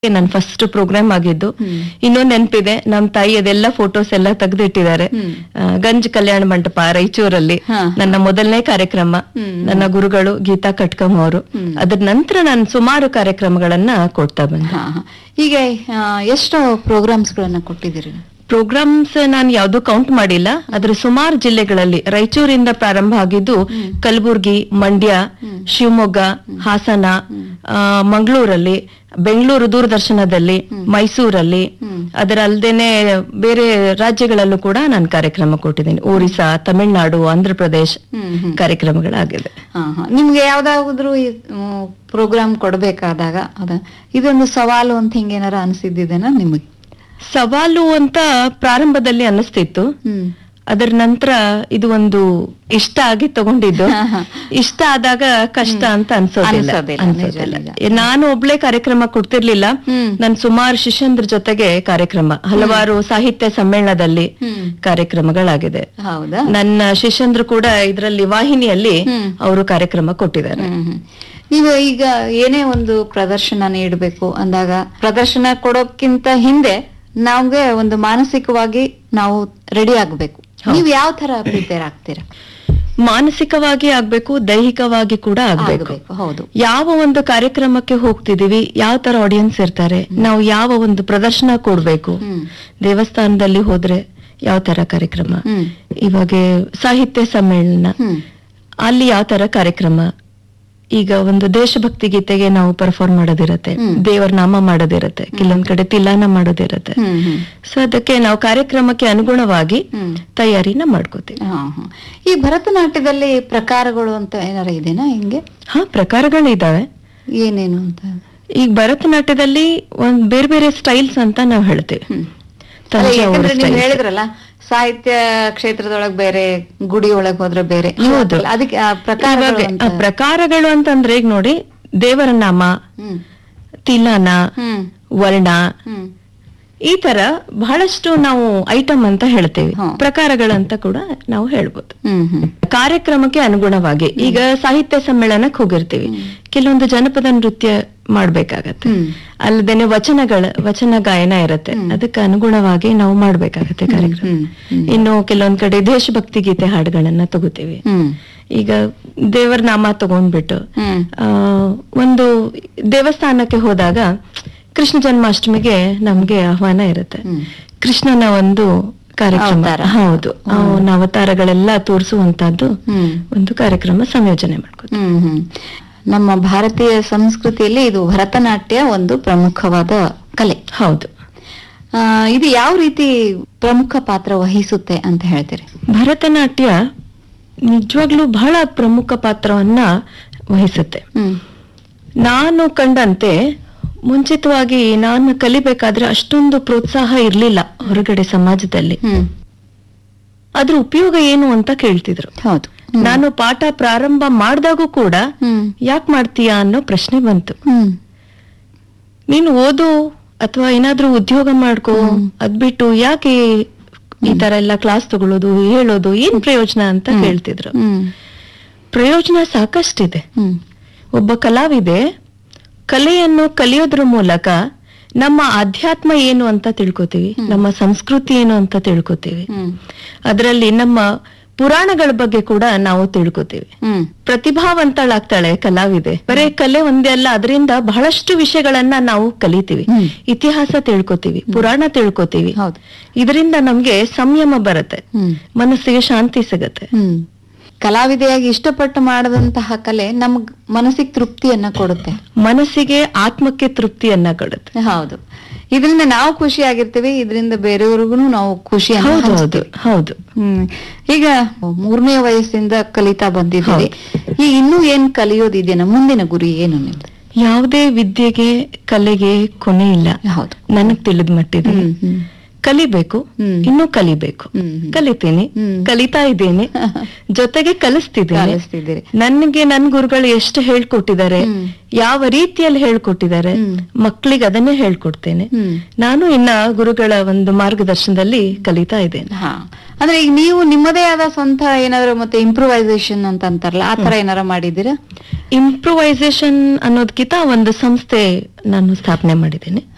ನನ್ first program ಆಗಿದ್ದು ಹ್ಮ್. ಇನ್ನೊಂದ್ ನೆನಪಿದೆ ನಮ್ ತಾಯಿ ಅದೆಲ್ಲ ಫೋಟೋಸ್ ಎಲ್ಲ ತೆಗೆದಿಟ್ಟಿದ್ದಾರೆ ಹ್ಮ್. ಗಂಜ್ ಕಲ್ಯಾಣ ಮಂಟಪ ರಾಯಚೂರಲ್ಲಿ ಹಾ. ನನ್ನ ಮೊದಲನೇ ಕಾರ್ಯಕ್ರಮ ಹ್ಮ್. ನನ್ನ ಗುರುಗಳು ಗೀತಾ ಕಟ್ಕಮ್ ಅವರು ಹ್ಮ್. ಅದ್ರ ನಂತರ ನಾನು ಸುಮಾರು ಕಾರ್ಯಕ್ರಮಗಳನ್ನ ಕೊಡ್ತಾ ಬಂದೆ ಹಾ, ಹಾ. ಈಗ ಆ, ಎಷ್ಟು ಪ್ರೋಗ್ರಾಮ್ಸ್ ಗಳನ್ನ ಕೊಟ್ಟಿದ್ದೀರಿ ಪ್ರೋಗ್ರಾಮ್ಸ್ ನಾನು ಯಾವ್ದು ಕೌಂಟ್ ಮಾಡಿಲ್ಲ ಆದ್ರೆ ಸುಮಾರು ಜಿಲ್ಲೆಗಳಲ್ಲಿ ರಾಯಚೂರಿಂದ ಪ್ರಾರಂಭ ಆಗಿದ್ದು ಹ್ಮ್. ಕಲಬುರ್ಗಿ ಮಂಡ್ಯ ಹ್ಮ್. ಶಿವಮೊಗ್ಗ ಹಾಸನ ಹ್ಮ್. ಆ, ಮಂಗಳೂರಲ್ಲಿ ಬೆಂಗಳೂರು ದೂರದರ್ಶನದಲ್ಲಿ ಹ್ಮ್. ಮೈಸೂರಲ್ಲಿ ಹ್ಮ್. ಅದರ ಅಲ್ದೇನೆ ಬೇರೆ ರಾಜ್ಯಗಳಲ್ಲೂ ಕೂಡ ನಾನು ಕಾರ್ಯಕ್ರಮ ಕೊಟ್ಟಿದ್ದೀನಿ ಒರಿಸ್ಸಾ ತಮಿಳುನಾಡು ಆಂಧ್ರ ಪ್ರದೇಶ್ ಹ್ಮ್, ಹ್ಮ್. ಕಾರ್ಯಕ್ರಮಗಳಾಗಿದೆ ಹಾ, ಹಾ. ನಿಮ್ಗೆ ಯಾವ್ದಾದ್ರು ಪ್ರೋಗ್ರಾಮ್ ಕೊಡ್ಬೇಕಾದಾಗ ಅದ ಇದೊಂದು ಸವಾಲು ಅಂತ ಹಿಂಗೇನಾರ ಅನ್ಸಿದ್ದೇನಾ ನಿಮಗೆ ಸವಾಲು ಅಂತ ಪ್ರಾರಂಭದಲ್ಲಿ ಅನಿಸ್ತಿತ್ತು ಹ್ಮ್ ಅದರ ನಂತರ ಇದು ಒಂದು ಇಷ್ಟ ಆಗಿ ತಗೊಂಡಿದ್ದು ಹಾ, ಹಾ. ಇಷ್ಟ ಆದಾಗ ಕಷ್ಟ ಅಂತ ಅನ್ಸೋದಿಲ್ಲ ಅನ್ಸೋದಿಲ್ಲ, ಅನ್ಸೋದಿಲ್ಲ. ನಿಜ, ನಿಜ. ನಾನು ಒಬ್ಳೆ ಕಾರ್ಯಕ್ರಮ ಕೊಡ್ತಿರ್ಲಿಲ್ಲ ಹ್ಮ್. ನನ್ ಸುಮಾರು ಶಿಷ್ಯಂದ್ರ ಜೊತೆಗೆ ಕಾರ್ಯಕ್ರಮ ಹಲವಾರು ಸಾಹಿತ್ಯ ಸಮ್ಮೇಳನದಲ್ಲಿ ಹ್ಮ್. ಕಾರ್ಯಕ್ರಮಗಳಾಗಿದೆ ಹೌದಾ ನನ್ನ ಶಿಷ್ಯಂದ್ರು ಕೂಡ ಇದರಲ್ಲಿ ವಾಹಿನಿಯಲ್ಲಿ ಹ್ಮ್. ಅವರು ಕಾರ್ಯಕ್ರಮ ಕೊಟ್ಟಿದ್ದಾರೆ ಹ್ಮ್, ಹ್ಮ್. ನೀವು ಈಗ ಏನೇ ಒಂದು ಪ್ರದರ್ಶನ ನೀಡಬೇಕು ಅಂದಾಗ ಪ್ರದರ್ಶನ ಕೊಡೋಕ್ಕಿಂತ ಹಿಂದೆ ನಮ್ಗೆ ಒಂದು ಮಾನಸಿಕವಾಗಿ ನಾವು ರೆಡಿ ಆಗ್ಬೇಕು ನೀವು ಯಾವ ತರ ಪ್ರಿಪೇರ್ ಆಗ್ತೀರಾ ಮಾನಸಿಕವಾಗಿ ಆಗ್ಬೇಕು ದೈಹಿಕವಾಗಿ ಕೂಡ ಆಗ್ಬೇಕು ಆಗ್ಬೇಕು ಹೌದು ಯಾವ ಒಂದು ಕಾರ್ಯಕ್ರಮಕ್ಕೆ ಹೋಗ್ತಿದೀವಿ ಯಾವ ತರ ಆಡಿಯನ್ಸ್ ಇರ್ತಾರೆ ನಾವು ಯಾವ ಒಂದು ಪ್ರದರ್ಶನ ಕೊಡ್ಬೇಕು ಹ್ಮ್ ದೇವಸ್ಥಾನದಲ್ಲಿ ಹೋದ್ರೆ ಯಾವ ತರ ಕಾರ್ಯಕ್ರಮ ಹ್ಮ್ ಇವಾಗ ಸಾಹಿತ್ಯ ಸಮ್ಮೇಳನ ಹ್ಮ್ ಅಲ್ಲಿ ಯಾವ ತರ ಕಾರ್ಯಕ್ರಮ ಈಗ ಒಂದು ದೇಶಭಕ್ತಿ ಗೀತೆಗೆ ನಾವು ಪರ್ಫಾರ್ಮ್ ಮಾಡೋದಿರತ್ತೆ ಹ್ಮ್. ದೇವರ ನಾಮ ಮಾಡೋದಿರತ್ತೆ ಕೆಲವೊಂದ್ ಕಡೆ ತಿಲಾನ ಮಾಡೋದಿರತ್ತೆ ಹ್ಮ್ ಹ್ಮ್ ಸೊ ಅದಕ್ಕೆ ನಾವು ಕಾರ್ಯಕ್ರಮಕ್ಕೆ ಅನುಗುಣವಾಗಿ ಹ್ಮ್ ತಯಾರಿನ ಮಾಡ್ಕೋತೀವಿ ಹಾ, ಹಾ. ಈ ಭರತನಾಟ್ಯದಲ್ಲಿ ಪ್ರಕಾರಗಳು ಅಂತ ಏನಾರ ಇದೆನಾ ಹಿಂಗೆ ಹಾ ಪ್ರಕಾರಗಳಿದಾವೆ ಏನೇನು ಅಂತ ಈಗ ಭರತನಾಟ್ಯದಲ್ಲಿ ಒಂದ್ ಬೇರೆ ಬೇರೆ ಸ್ಟೈಲ್ಸ್ ಅಂತ ನಾವು ಹೇಳ್ತೀವಿ ಹ್ಮ್. ಅಲ್ಲ, ತಂಜಾವೂರು ಯಾಕಂದ್ರೆ ನೀವು style. ಹೇಳಿದ್ರಲ್ಲ ಸಾಹಿತ್ಯ ಕ್ಷೇತ್ರದೊಳಗ್ ಬೇರೆ ಗುಡಿ ಒಳಗ್ ಹೋದ್ರೆ ಬೇರೆ ನೀವು ಹೌದು. ಅದಲ್ಲ, ಅದಕ್ಕೆ ಆ ಪ್ರಕಾರಗಳು ಇವಾಗ ಅಂತ ಆ ಪ್ರಕಾರಗಳು ಅಂತಂದ್ರೆ ಈಗ ನೋಡಿ ದೇವರ ನಾಮ ಹ್ಮ್ ತಿಲಾನ ಹ್ಮ್ ವರ್ಣ ಹ್ಮ್ ಈ ತರ ಬಹಳಷ್ಟು ನಾವು ಐಟಮ್ ಅಂತ ಹೇಳ್ತೇವೆ ಹಾ. ಪ್ರಕಾರಗಳಂತ ಕೂಡ ನಾವು ಹೇಳ್ಬೋದು ಹ್ಮ್ ಹ್ಮ್ ಕಾರ್ಯಕ್ರಮಕ್ಕೆ ಅನುಗುಣವಾಗಿ ಈಗ ಸಾಹಿತ್ಯ ಸಮ್ಮೇಳನಕ್ಕೆ ಹೋಗಿರ್ತೀವಿ ಹ್ಮ್. ಕೆಲವೊಂದು ಜನಪದ ನೃತ್ಯ ಮಾಡ್ಬೇಕಾಗತ್ತೆ ಹ್ಮ್. ಅಲ್ಲದೇನೆ ವಚನಗಳ ವಚನ ಗಾಯನ ಇರತ್ತೆ ಹ್ಮ್. ಅದಕ್ಕೆ ಅನುಗುಣವಾಗಿ ನಾವು ಮಾಡ್ಬೇಕಾಗತ್ತೆ ಕಾರ್ಯಕ್ರಮ ಹ್ಮ್, ಹ್ಮ್. ಇನ್ನು ಕೆಲವೊಂದ್ ಕಡೆ ದೇಶಭಕ್ತಿ ಗೀತೆ ಹಾಡುಗಳನ್ನ ತಗೋತೀವಿ ಹ್ಮ್ ಈಗ ದೇವರ ನಾಮ ತಗೊಂಡ್ಬಿಟ್ಟು ಹ್ಮ್ ಆ, ಒಂದು ದೇವಸ್ಥಾನಕ್ಕೆ ಹೋದಾಗ ಕೃಷ್ಣ ಜನ್ಮಾಷ್ಟಮಿಗೆ ನಮ್ಗೆ ಆಹ್ವಾನ ಇರುತ್ತೆ ಹ್ಮ್. ಕೃಷ್ಣನ ಒಂದು ಕಾರ್ಯಕ್ರಮ ಅವತಾರ. ಹೌದು ಅವನ ಅವತಾರಗಳೆಲ್ಲ ತೋರಿಸುವಂತದ್ದು ಹ್ಮ್ ಒಂದು ಕಾರ್ಯಕ್ರಮ ಸಂಯೋಜನೆ ಮಾಡ್ಕೋತೀವಿ ಹ್ಮ್ ಹ್ಮ್ ನಮ್ಮ ಭಾರತೀಯ ಸಂಸ್ಕೃತಿಯಲ್ಲಿ ಇದು ಭರತನಾಟ್ಯ ಒಂದು ಪ್ರಮುಖವಾದ ಕಲೆ ಹೌದು ಆ, ಇದು ಯಾವ ರೀತಿ ಪ್ರಮುಖ ಪಾತ್ರ ವಹಿಸುತ್ತೆ ಅಂತ ಹೇಳ್ತೀರಿ ಭರತನಾಟ್ಯ ನಿಜವಾಗ್ಲೂ ಬಹಳ ಪ್ರಮುಖ ಪಾತ್ರವನ್ನ ವಹಿಸುತ್ತೆ ಹ್ಮ್ ನಾನು ಕಂಡಂತೆ ಮುಂಚಿತವಾಗಿ ನಾನು ಕಲಿಬೇಕಾದ್ರೆ ಅಷ್ಟೊಂದು ಪ್ರೋತ್ಸಾಹ ಇರ್ಲಿಲ್ಲ ಹೊರಗಡೆ ಸಮಾಜದಲ್ಲಿ ಹ್ಮ್ ಅದ್ರ ಉಪಯೋಗ ಏನು ಅಂತ ಕೇಳ್ತಿದ್ರು ಹೌದು ನಾನು ಪಾಠ ಪ್ರಾರಂಭ ಮಾಡಿದಾಗೂ ಕೂಡ ಹ್ಮ್ ಯಾಕೆ ಮಾಡ್ತೀಯಾ ಅನ್ನೋ ಪ್ರಶ್ನೆ ಬಂತು ಹ್ಮ್ ನೀನು ಓದು ಅಥವಾ ಏನಾದ್ರೂ ಉದ್ಯೋಗ ಮಾಡ್ಕೋ ಹ್ಮ್. ಅದ್ಬಿಟ್ಟು ಯಾಕೆ ಈ ತರ ಎಲ್ಲ ಕ್ಲಾಸ್ ತಗೊಳ್ಳೋದು ಹೇಳೋದು ಏನ್ ಪ್ರಯೋಜನ ಅಂತ ಹ್ಮ್. ಕೇಳ್ತಿದ್ರು ಹ್ಮ್ ಪ್ರಯೋಜನ ಸಾಕಷ್ಟಿದೆ ಹ್ಮ್ ಒಬ್ಬ ಕಲಾವಿದೆ ಕಲೆಯನ್ನು ಕಲಿಯೋದ್ರ ಮೂಲಕ ನಮ್ಮ ಆಧ್ಯಾತ್ಮ ಏನು ಅಂತ ತಿಳ್ಕೊತೀವಿ ಹ್ಮ್. ನಮ್ಮ ಸಂಸ್ಕೃತಿ ಏನು ಅಂತ ತಿಳ್ಕೊತೀವಿ ಹ್ಮ್ ಅದರಲ್ಲಿ ನಮ್ಮ ಪುರಾಣಗಳ ಬಗ್ಗೆ ಕೂಡ ನಾವು ತಿಳ್ಕೊತೀವಿ ಹ್ಮ್ ಪ್ರತಿಭಾವಂತಳಾಗ್ತಾಳೆ ಕಲಾವಿದೆ ಬರೇ ಕಲೆ ಒಂದೇ ಅಲ್ಲ ಅದರಿಂದ ಬಹಳಷ್ಟು ವಿಷಯಗಳನ್ನ ನಾವು ಕಲಿತೀವಿ ಹ್ಮ್. ಇತಿಹಾಸ ತಿಳ್ಕೊತೀವಿ ಪುರಾಣ ತಿಳ್ಕೊತೀವಿ ಹೌದು ಇದರಿಂದ ನಮ್ಗೆ ಸಂಯಮ ಬರುತ್ತೆ ಹ್ಮ್ ಮನಸ್ಸಿಗೆ ಶಾಂತಿ ಸಿಗತ್ತೆ ಹ್ಮ್ ಕಲಾವಿದೆಯಾಗಿ ಇಷ್ಟಪಟ್ಟು ಮಾಡದಂತಹ ಕಲೆ ನಮ್ಗ್ ಮನಸ್ಸಿಗೆ ತೃಪ್ತಿಯನ್ನ ಕೊಡುತ್ತೆ ಮನಸ್ಸಿಗೆ ಆತ್ಮಕ್ಕೆ ತೃಪ್ತಿಯನ್ನ ಕೊಡುತ್ತೆ ಹೌದು ಇದರಿಂದ ನಾವು ಖುಷಿ ಆಗಿರ್ತೀವಿ ಇದರಿಂದ ಬೇರೆಯವ್ರಿಗೂ ನಾವು ಖುಷಿಯನ್ನ ಹೌದು ಹೌದು ಹಂಚ್ತೀವಿ. ಹೌದು ಹ್ಮ್ ಈಗ ಮೂರನೇ ವಯಸ್ಸಿಂದ ಕಲಿತಾ ಬಂದಿದ್ದೀರಿ ಈಗ ಇನ್ನೂ ಏನ್ ಕಲಿಯೋದಿದೆಯಾ ಮುಂದಿನ ಗುರಿ ಏನು ನಿಮ್ದು ಯಾವುದೇ ವಿದ್ಯೆಗೆ ಕಲೆಗೆ ಕೊನೆ ಇಲ್ಲ ಹೌದು ನನಗ್ ತಿಳಿದ ಮಟ್ಟಿದೆ ಹ್ಮ್, ಹ್ಮ್. ಕಲಿಬೇಕು ಹ್ಮ್. ಇನ್ನೂ ಕಲಿಬೇಕು ಹ್ಮ್, ಹ್ಮ್. ಕಲಿತೀನಿ ಹ್ಮ್. ಕಲಿತಾ ಇದ್ದೀನಿ ಜೊತೆಗೆ ಕಲಿಸ್ತಿದ್ದೀನಿ ಕಲಿಸ್ತಿದ್ದೀರಿ ನನಗೆ ನನ್ ಗುರುಗಳು ಎಷ್ಟು ಹೇಳ್ಕೊಟ್ಟಿದ್ದಾರೆ ಹ್ಮ್. ಯಾವ ರೀತಿಯಲ್ಲಿ ಹೇಳ್ಕೊಟ್ಟಿದ್ದಾರೆ ಹ್ಮ್. ಮಕ್ಕಳಿಗೆ ಅದನ್ನೇ ಹೇಳ್ಕೊಡ್ತೇನೆ ಹ್ಮ್ ನಾನು ಇನ್ನ ಗುರುಗಳ ಒಂದು ಮಾರ್ಗದರ್ಶನದಲ್ಲಿ ಕಲಿತಾ ಇದ್ದೇನೆ ಹಾ ಅಂದ್ರೆ ಈಗ ನೀವು ನಿಮ್ಮದೇ ಆದ ಸ್ವಂತ ಏನಾದ್ರು ಮತ್ತೆ ಇಂಪ್ರೂವೈಸೇಷನ್ ಅಂತ ಅಂತಾರಲ್ಲ ಆ ತರ ಏನಾರ ಮಾಡಿದ್ದೀರಾ ಇಂಪ್ರೂವೈಸೇಷನ್ ಅನ್ನೋದಕ್ಕಿಂತ ಒಂದು ಸಂಸ್ಥೆ ನಾನು ಸ್ಥಾಪನೆ ಮಾಡಿದ್ದೇನೆ